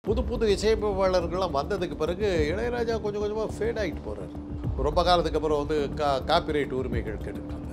புது புது இசையமைப்பாளர்கள்லாம் வந்ததுக்கு பிறகு இளையராஜா கொஞ்சம் கொஞ்சமாக ஃபேட் ஆகிட்டு போகிறார் ரொம்ப காலத்துக்கு அப்புறம் வந்து கா காப்பிரைட் உரிமைகள் கேட்டுட்டு இருந்தார்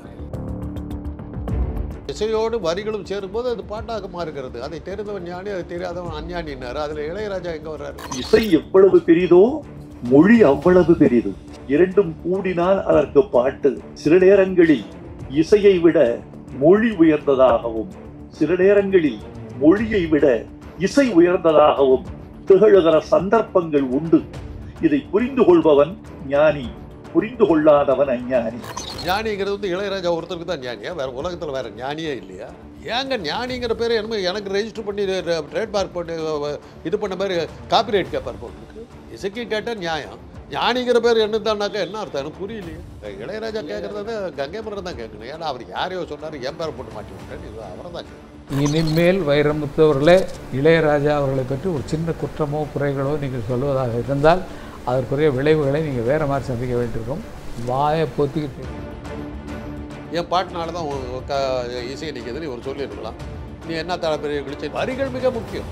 இசையோடு வரிகளும் சேரும்போது அது பாட்டாக மாறுகிறது அதை தெரிந்தவன் ஞானி அதை தெரியாதவன் அஞ்ஞானின்னாரு அதில் இளையராஜா எங்கே வர்றாரு இசை எவ்வளவு பெரிதோ மொழி அவ்வளவு பெரிது இரண்டும் கூடினால் அதற்கு பாட்டு சில நேரங்களில் இசையை விட மொழி உயர்ந்ததாகவும் சில நேரங்களில் மொழியை விட இசை உயர்ந்ததாகவும் திகழுகிற சந்தர்ப்பங்கள் உண்டு இதை புரிந்து கொள்பவன் ஞானி புரிந்து கொள்ளாதவன் அஞ்ஞானி ஞானிங்கிறது வந்து இளையராஜா ஒருத்தருக்கு தான் ஞானியா வேற உலகத்தில் வேற ஞானியே இல்லையா ஏங்க ஞானிங்கிற பேர் என்னமோ எனக்கு ரெஜிஸ்டர் பண்ணி ட்ரேட்மார்க் பண்ணி அஹ், இது பண்ண மாதிரி காப்பிரைட் கேட்பார் போட்டுருக்கு இசைக்கு கேட்டால் நியாயம் ஞானிங்கிற பேர் என்னதான்னாக்கா என்ன அர்த்தம் எனக்கு புரியலையே இளையராஜா கேட்குறது வந்து கங்கை மரம் தான் கேட்கணும் ஏன்னா அவர் யாரையோ சொன்னார் என் பேரை போட்டு மாட்டி விட்டேன்னு இது அவரை தான் கேட்கணும் இனிமேல் வைரமுத்து அவர்களே இளையராஜா அவர்களை பற்றி ஒரு சின்ன குற்றமோ குறைகளோ நீங்கள் சொல்வதாக இருந்தால் அதற்குரிய விளைவுகளை நீங்கள் வேறு மாதிரி சந்திக்க வேண்டியிருக்கும் வாயை பொத்திக்கிட்டு என் பாட்டினால தான் உன் க இசை நிற்கிதுன்னு இவர் சொல்லியிருக்கலாம் நீ என்ன தர பெரிய கிழிச்சு வரிகள் மிக முக்கியம்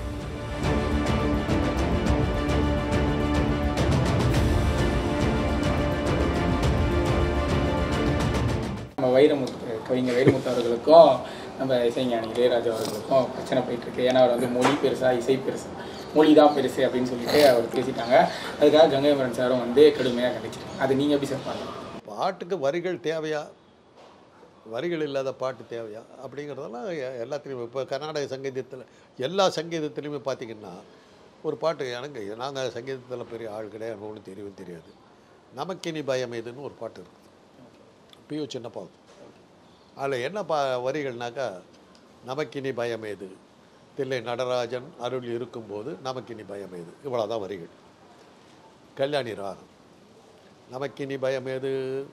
நம்ம வைரமுத்து கவிஞர் வைரமுத்து அவர்களுக்கும் நம்ம இசைஞானி இளையராஜா அவர்களுக்கும் பிரச்சனை போயிட்டு இருக்கு ஏன்னா அவர் வந்து மொழி பெருசா இசை பெருசா மொழி தான் பெருசு அப்படின்னு சொல்லிட்டு அவர் பேசிட்டாங்க அதுக்காக கங்கைமரன் சாரும் வந்து கடுமையாக கண்டிச்சிருக்காங்க அது நீங்கள் எப்படி சார் பண்ணலாம் பாட்டுக்கு வரிகள் தேவையா வரிகள் இல்லாத பாட்டு தேவையா அப்படிங்கிறதெல்லாம் எ- எல்லாத்துலேயும் இப்போ கர்நாடக சங்கீதத்தில் எல்லா சங்கீதத்துலேயுமே பார்த்தீங்கன்னா ஒரு பாட்டு எனக்கு நாங்கள் சங்கீதத்தில் பெரிய ஆள் கிடையாது எனக்கு ஒன்றும் தெரியவும் தெரியாது நமக்கினி பயம் இதுன்னு ஒரு பாட்டு இருக்குது பியு சின்னப்பா அதில் என்ன பா வரிகள்னாக்கா நமக்கினி பயம் ஏது தில்லை நடராஜன் அருள் இருக்கும்போது நமக்கினி பயம் ஏது இவ்வளோதான் வரிகள் கல்யாணி ராகம் நமக்கினி பயம் ஏது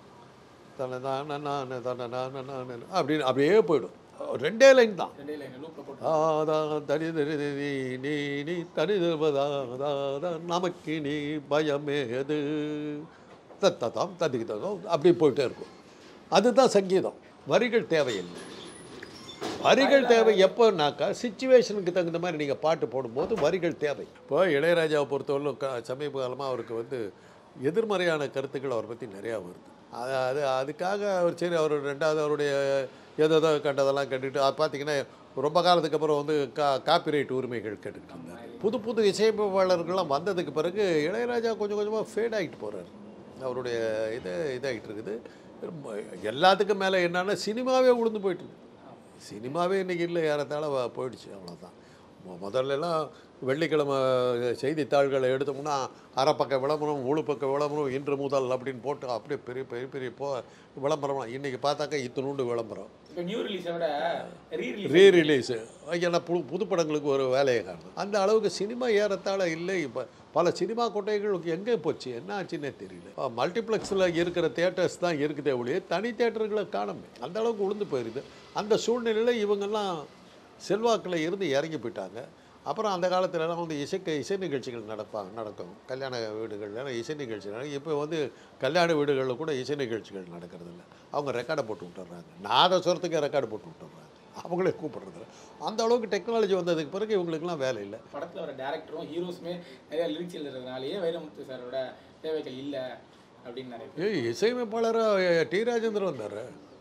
தனதான நான் தனதான நான் அப்படின்னு அப்படியே போயிடும் ரெண்டே லைன் தான் ரெண்டே லைன் லூப்பில் போட்டு ஆதா தனி தனி தனி நீ நீ தனி தருவதாதா நமக்கு நீ பயமேது தத்ததாம் ததிகிதம் அப்படி போயிட்டே இருக்கும் அதுதான் சங்கீதம் வரிகள் தேவையில்லை வரிகள் தேவை எப்போனாக்கா சுச்சுவேஷனுக்கு தகுந்த மாதிரி நீங்கள் பாட்டு போடும்போது வரிகள் தேவை இப்போ இளையராஜாவை பொறுத்தவரையிலும் க சமீப காலமாக அவருக்கு வந்து எதிர்மறையான கருத்துக்கள் அவரை பற்றி நிறையா வருது அது அது அதுக்காக அவர் சரி அவர் ரெண்டாவது அவருடைய ஏதோ ஏதோ கண்டதெல்லாம் கேட்டுட்டு அது பார்த்தீங்கன்னா ரொம்ப காலத்துக்கு அப்புறம் வந்து கா காப்பிரைட் உரிமைகள் கேட்டுக்கிட்டு இருந்தார் புது புது இசையமைப்பாளர்கள்லாம் வந்ததுக்கு பிறகு இளையராஜா கொஞ்சம் கொஞ்சமாக ஃபேட் ஆகிட்டு போகிறார் அவருடைய இது இதாகிட்டு இருக்குது ரொம்ப- எல்லாத்துக்கும் மேலே என்னன்னா சினிமாவே உளுந்து போயிட்டு இருக்கு. சினிமாவே இன்றைக்கி இல்லை ஏறத்தாழ வ- போயிடுச்சு அவ்வளோதான் மொ- முதல்லலாம் வெள்ளிக்கிழமை செய்தித்தாள்களை எடுத்தோம்னா அரை பக்க விளம்பரம் முழு பக்க விளம்பரம் இன்று முதல் அப்படின்னு போட்டு அப்படியே பெரிய பெரிய பெரிய போ விளம்பரம் இன்றைக்கி பார்த்தாக்கா இத்தினூண்டு விளம்பரம் இப்போ நியூ ரிலீஸை விட ரீ ரிலீஸ் ரீ ரிலீஸு ஏன்னா புது புது படங்களுக்கு ஒரு வேலையை காணும் அந்த அளவுக்கு சினிமா ஏறத்தாழ இல்லை இப்போ பல சினிமா கொட்டைகளுக்கு எங்கே போச்சு என்ன ஆச்சுன்னே தெரியல மல்டிப்ளெக்ஸில் இருக்கிற தேட்டர்ஸ் தான் இருக்குதே ஒழிய தனி தேட்டர்களை காணுமே அந்த அளவுக்கு உளுந்து போயிருது அந்த சூழ்நிலையில் இவங்கெல்லாம் செல்வாக்கில் இருந்து இறங்கி போயிட்டாங்க அப்புறம் அந்த காலத்துலலாம் வந்து இசைக்க இசை நிகழ்ச்சிகள் நடப்பாங்க நடக்கும் கல்யாண வீடுகளில் இசை நிகழ்ச்சி நடக்கும் இப்போ வந்து கல்யாண வீடுகளில் கூட இசை நிகழ்ச்சிகள் நடக்கிறது இல்லை அவங்க ரெக்கார்டை போட்டு விட்டுறாங்க நாதஸ்வரத்துக்கு ரெக்கார்டு போட்டு விட்டுறாங்க அவங்களே கூப்பிடுறது அந்த அளவுக்கு டெக்னாலஜி வந்ததுக்கு பிறகு இவங்களுக்குலாம் வேலை இல்லை படத்தில் வர டேரக்டரும் ஹீரோஸுமே நிறைய லிரிக்ஸ் எழுதுறதுனாலேயே வைரமுத்து சாரோட தேவைகள் இல்லை அப்படின்னு நிறைய பேர் ஏய் இசையமைப்பாளராக டி ராஜேந்திரன் வந்தார்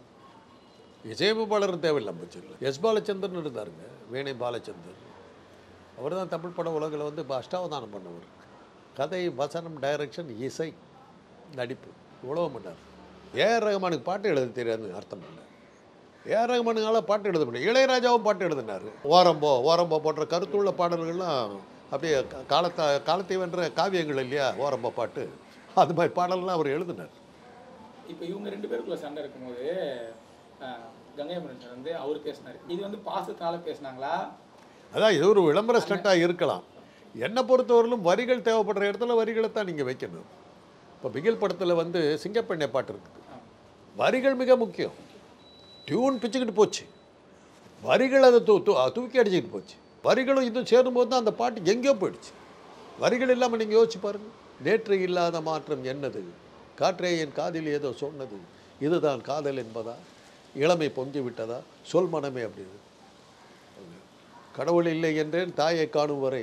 இசையமைப்பாளர் தேவையில்லை பட்சத்தில் எஸ் பாலச்சந்திரன் இருந்தாருங்க வேணை பாலச்சந்தர் அவர் தான் தமிழ் பட உலகில் வந்து இப்போ அஷ்டாவதானம் பண்ணவர் கதை வசனம் டைரக்ஷன் இசை நடிப்பு இவ்வளோ பண்ணார் ஏஆர் ரஹ்மானுக்கு பாட்டு எழுத தெரியாதுன்னு அர்த்தம் இல்லை ஏஆர் ரஹ்மானுனால பாட்டு எழுத முடியும் இளையராஜாவும் பாட்டு எழுதினார் ஓரம்போ ஓரம்போ போன்ற கருத்துள்ள பாடல்கள்லாம் அப்படியே கா- காலத்தை காலத்தை வென்ற காவியங்கள் இல்லையா ஓரம்போ பாட்டு அது மாதிரி பாடல்லாம் அவர் எழுதினார் இப்போ இவங்க ரெண்டு பேருக்குள்ள சண்டை இருக்கும்போது ஆஹ், கங்கைமரன் சார் வந்து அவர் பேசினார் இது வந்து பாசத்தினால பேசினாங்களா அதான் இது ஒரு விளம்பர ஸ்டண்ட்டாக இருக்கலாம் என்னை பொறுத்தவரையிலும் வரிகள் தேவைப்படுற இடத்துல வரிகளை தான் நீங்கள் வைக்கணும் இப்போ பிகில் படத்தில் வந்து சிங்கப்பெண்ணை பாட்டு இருக்குது வரிகள் மிக முக்கியம் டியூன் பிச்சுக்கிட்டு போச்சு வரிகள் அதை தூ தூ தூக்கி அடிச்சுக்கிட்டு போச்சு வரிகளும் இதுவும் சேரும்போது தான் அந்த பாட்டு எங்கேயோ போயிடுச்சு வரிகள் இல்லாமல் நீங்கள் யோசிச்சு பாருங்கள் நேற்று இல்லாத மாற்றம் என்னது காற்றே என் காதில் ஏதோ சொன்னது இதுதான் காதல் என்பதா இளமை பொங்கி விட்டதா சொல் மனமே அப்படின்னு கடவுள் இல்லை என்றேன் தாயை காணும் வரை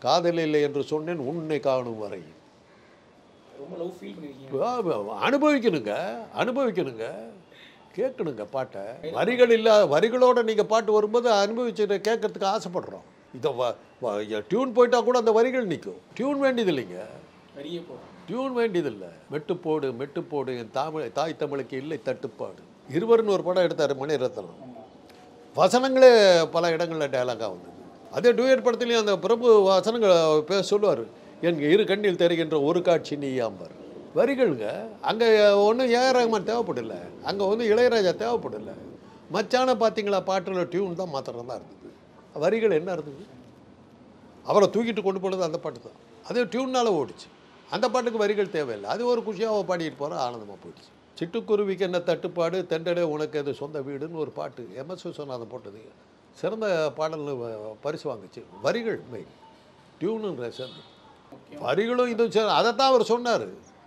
காதல் இல்லை என்று சொன்னேன் உன்னை காணும் வரை ரொம்ப லவ் ஃபீல் பண்ணிருக்கீங்க அனுபவிக்கணுங்க அனுபவிக்கணுங்க கேட்கணுங்க பாட்டை வரிகள் இல்லாத வரிகளோட நீங்கள் பாட்டு வரும்போது அனுபவிச்சு கேட்கறதுக்கு ஆசைப்படுறோம் இதை டியூன் போயிட்டா கூட அந்த வரிகள் நிற்கும் டியூன் வேண்டியது இல்லைங்க வரியே போதும் டியூன் வேண்டியதில்லை மெட்டுப்போடு மெட்டுப்போடு என் தமிழ் தாய் தமிழுக்கு இல்லை தட்டுப்பாடு இருவர்னு ஒரு படம் எடுத்தார் மணிரத்னம் வசனங்களே பல இடங்களில் டயலாகாக வந்தது அதே டூயட் படத்துலேயும் அந்த பிரபு வசனங்கள் பேச சொல்லுவார் என் இரு கண்ணில் தெரிகின்ற ஒரு காட்சி நீயாம்பார் வரிகளுங்க அங்கே ஒன்றும் ஏஆர் ரஹ்மான் தேவைப்படல அங்கே வந்து இளையராஜா தேவைப்படல மச்சான பார்த்தீங்களா பாட்டில் டியூன் தான் மாத்திரம் தான் இருந்தது வரிகள் என்ன இருந்தது அவரை தூக்கிட்டு கொண்டு போனது அந்த பாட்டு தான் அது டியூன்னால ஓடிச்சு அந்த பாட்டுக்கு வரிகள் தேவையில்லை அது ஒரு குஷியாக பாடிட்டு போகிற ஆனந்தமாக போயிடுச்சு சிட்டுக்குருவிக்கு என்ன தட்டுப்பாடு தெண்டடே உனக்கு அது சொந்த வீடுன்னு ஒரு பாட்டு எம்எஸ் விஸ்வநாதன் போட்டது சிறந்த பாடல்னு வ- பரிசு வாங்குச்சு வரிகள் மெயின் டியூனு சேர்ந்து வரிகளும் இதுவும் சேர் அதைத்தான் அவர் சொன்னார்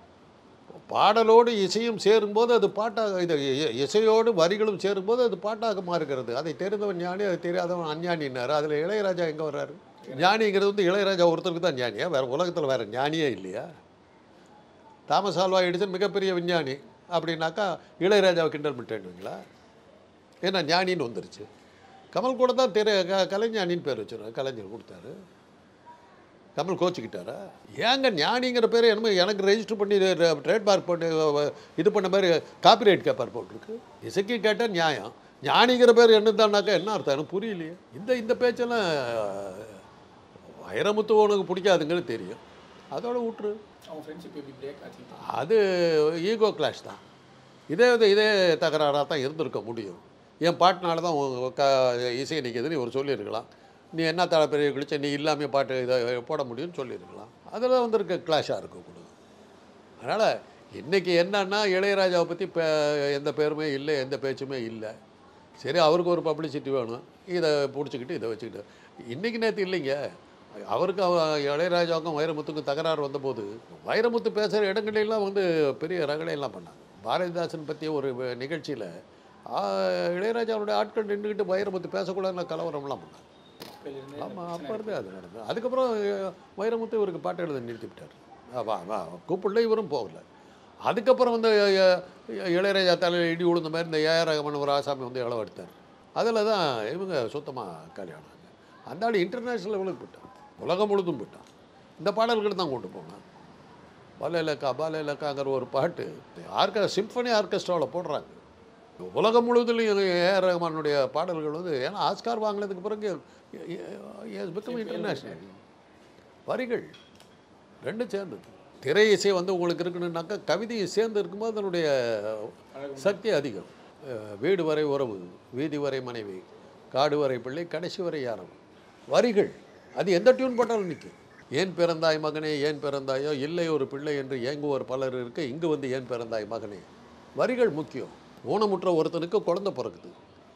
பாடலோடு இசையும் சேரும்போது அது பாட்டாக இது இ- இசையோடு வரிகளும் சேரும்போது அது பாட்டாக மாறுகிறது அதை தெரிந்தவன் ஞானி அதை தெரியாதவன் அஞ்ஞானின்னாரு அதில் இளையராஜா எங்கே வர்றாரு ஞானிங்கிறது வந்து இளையராஜா ஒருத்தருக்கு தான் ஞானியா வேறு உலகத்தில் வேறு ஞானியே இல்லையா தாமஸ் ஆல்வா எடிசன் மிகப்பெரிய விஞ்ஞானி அப்படின்னாக்கா இளையராஜாவை கிண்டல் பண்ணிட்டேன்னுங்களா ஏன்னா ஞானின்னு வந்துருச்சு கமல் கூட தான் தெரிய க கலைஞானின்னு பேர் வச்சுருக்காரு கலைஞர் கொடுத்தாரு கமல் கோச்சிக்கிட்டாரா ஏங்க ஞானிங்கிற பேர் என்னமோ எனக்கு ரெஜிஸ்டர் பண்ணி ட்ரேட்மார்க் போட்டு அஹ், இது பண்ண மாதிரி காப்பிரைட் கேப்பார் போட்டிருக்கு இசைக்கு கேட்டால் நியாயம் ஞானிங்கிற பேர் என்னதான்னாக்கா என்ன அர்த்தம் எனக்கு புரியலையே இந்த இந்த பேச்செல்லாம் அஹ், வைரமுத்து உனக்கு பிடிக்காதுங்கிறது தெரியும் அதோட விட்டுரு அவங்க ஃப்ரெண்ட்ஷிப் எப்படி பிரேக் ஆச்சு அது ஈகோ கிளாஷ் தான் இதே இது இதே தகராறாக தான் இருந்திருக்க முடியும் என் பாட்டுனால தான் உன் க இசை நிற்கிதுன்னு இவர் சொல்லியிருக்கலாம் நீ என்ன தலை பெரிய கிழிச்ச நீ இல்லாமல் பாட்டு இதை போட முடியும்னு சொல்லியிருக்கலாம் அதில் வந்திருக்க கிளாஷாக இருக்கக்கூடாது அதனால் இன்றைக்கி என்னன்னா இளையராஜாவை பற்றி பே எந்த பேருமே இல்லை எந்த பேச்சுமே இல்லை சரி அவருக்கு ஒரு பப்ளிசிட்டி வேணும் இதை பிடிச்சிக்கிட்டு இதை வச்சுக்கிட்டு இன்றைக்கி நேற்று இல்லைங்க அவருக்கு அவ- இளையராஜாவுக்கும் வைரமுத்துக்கும் தகராறு வந்தபோது வைரமுத்து பேசுகிற இடங்களெல்லாம் வந்து பெரிய ரகளையெல்லாம் பண்ணாங்க பாரதிதாசன் பற்றிய ஒரு நிகழ்ச்சியில் இளையராஜாவுடைய ஆட்கள் நின்றுக்கிட்டு வைரமுத்து பேசக்கூடாதுன்னு கலவரம்லாம் பண்ணாங்க இருந்து ஆமாம் அப்போ இருந்து அது நடந்தது அதுக்கப்புறம் அஹ், வைரமுத்து இவருக்கு பாட்டு எழுத நிறுத்தி விட்டார் வா வா கூப்பிடல இவரும் போகல அதுக்கப்புறம் வந்து அஹ், அஹ், இளையராஜா தலையில் இடி விழுந்த மாதிரி இந்த ஏஆர் ரகமன் ஒரு ஆசாமி வந்து இளவு எடுத்தார் அதில் தான் இவங்க சுத்தமாக கல்யாணம் அந்த ஆள் இன்டர்நேஷ்னல் லெவலுக்கு போயிட்டான் உலகம் முழுதும் போயிட்டான் இந்த பாடல்கள் தான் கொண்டு போனான் பால இலக்கா பால இலக்காங்கிற ஒரு பாட்டு ஆர்கெ சிம்ஃபனி ஆர்கெஸ்ட்ராவில் போடுறாங்க உலகம் முழுவதுலையும் ஏஆர் ரஹ்மானுடைய பாடல்கள் வந்து ஏன்னா ஆஸ்கார் வாங்கினதுக்கு பிறகு பிகம் இன்டர்நேஷ்னல் வரிகள் ரெண்டும் சேர்ந்தது திரை இசை வந்து உங்களுக்கு இருக்கணுன்னாக்கா கவிதையும் சேர்ந்து இருக்கும்போது அதனுடைய சக்தி அதிகம் அஹ் வீடு வரை உறவு வீதி வரை மனைவி காடு வரை பிள்ளை கடைசி வரை யாரும் வரிகள் அது எந்த டியூன் போட்டாலும் நிற்கும் ஏன் பிறந்தாய் மகனே ஏன் பிறந்தாயோ இல்லை ஒரு பிள்ளை என்று ஏங்குவோர் பலர் இருக்க இங்கு வந்து ஏன் பிறந்தாய் மகனே வரிகள் முக்கியம் ஊனமுற்ற ஒருத்தனுக்கு குழந்தை பிறக்குது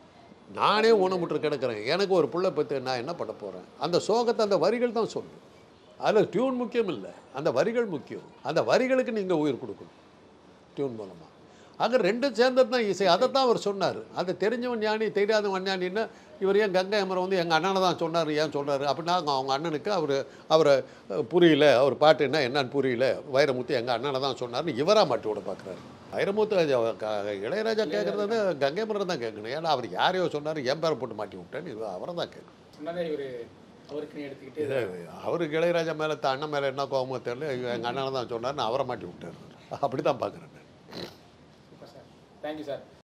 நானே ஊனமுற்று கிடக்கிறேன் எனக்கு ஒரு புள்ள பற்றி நான் என்ன பண்ண போகிறேன் அந்த சோகத்தை அந்த வரிகள் தான் சொல்லும் அதில் டியூன் முக்கியம் இல்லை அந்த வரிகள் முக்கியம் அந்த வரிகளுக்கு நீங்கள் உயிர் கொடுக்கணும் டியூன் மூலமாக அங்கே ரெண்டும் சேர்ந்தது தான் இசை அதை தான் அவர் சொன்னார் அதை தெரிஞ்சவன் ஞானி தெரியாதவன் ஞானின்னா இவர் ஏன் கங்கை அமரம் வந்து எங்கள் அண்ணனை தான் சொன்னார் ஏன் சொல்றாரு அப்படின்னா அவங்க அவங்க அண்ணனுக்கு அவர் அவரை அஹ், புரியல அவர் பாட்டு என்ன என்னன்னு புரியல வைரமுத்து எங்கள் அண்ணனை தான் சொன்னார்னு இவராக மாட்டி விட பார்க்குறாரு வைரமுத்து அது அவ- க- இளையராஜா கேட்குறது வந்து கங்கை மரம் தான் கேட்கணும் ஏன்னா அவர் யாரையோ சொன்னார் என் பேரை போட்டு மாட்டி விட்டேன்னு இவ அவரை தான் கேட்கணும் சொன்னதை இவர் அவருக்குன்னு எடுத்துக்கிட்டு இது அவருக்கு இளையராஜா மேலே தான் அண்ணன் மேலே என்ன கோபமோ தெரியல எங்கள் அண்ணனை தான் சொன்னார்னு அவரை மாட்டி விட்டார் அப்படி தான் பார்க்குறேன் சூப்பர் சார் தேங்க்யூ சார்